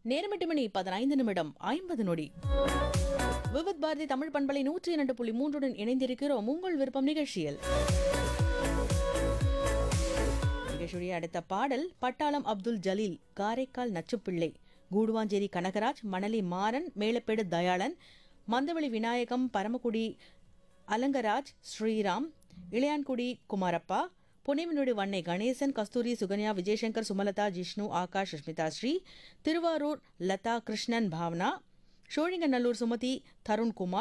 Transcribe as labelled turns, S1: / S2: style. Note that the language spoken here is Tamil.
S1: நேரம் எட்டு மணி பதினைந்து நிமிடம் ஐம்பது நொடி விவித் பாரதி தமிழ் பண்பலை நூற்றி இரண்டு புள்ளி மூன்றுடன் இணைந்திருக்கிறோம் உங்கள் விருப்பம் நிகழ்ச்சியில் நிகழ்ச்சியுடைய அடுத்த பாடல் பட்டாளம் அப்துல் ஜலீல் காரைக்கால் நச்சுப்பிள்ளை கூடுவாஞ்சேரி கனகராஜ் மணலி மாறன் மேலப்பேடு தயாளன் மந்தவெளி விநாயகம் பரமக்குடி அலங்கராஜ் ஸ்ரீராம் இளையான்குடி குமாரப்பா புனேமினுடி வன்னை கணேசன் கஸ்தூரி சுகன்யா விஜயசங்கர் சுமலதா ஜிஷ்ணு ஆகாஷ் சுஷ்மிதா ஸ்ரீ திருவாரூர் லதா கிருஷ்ணன் பாவனா ஷோழிங்கநல்லூர் சுமதி தருண்குமார்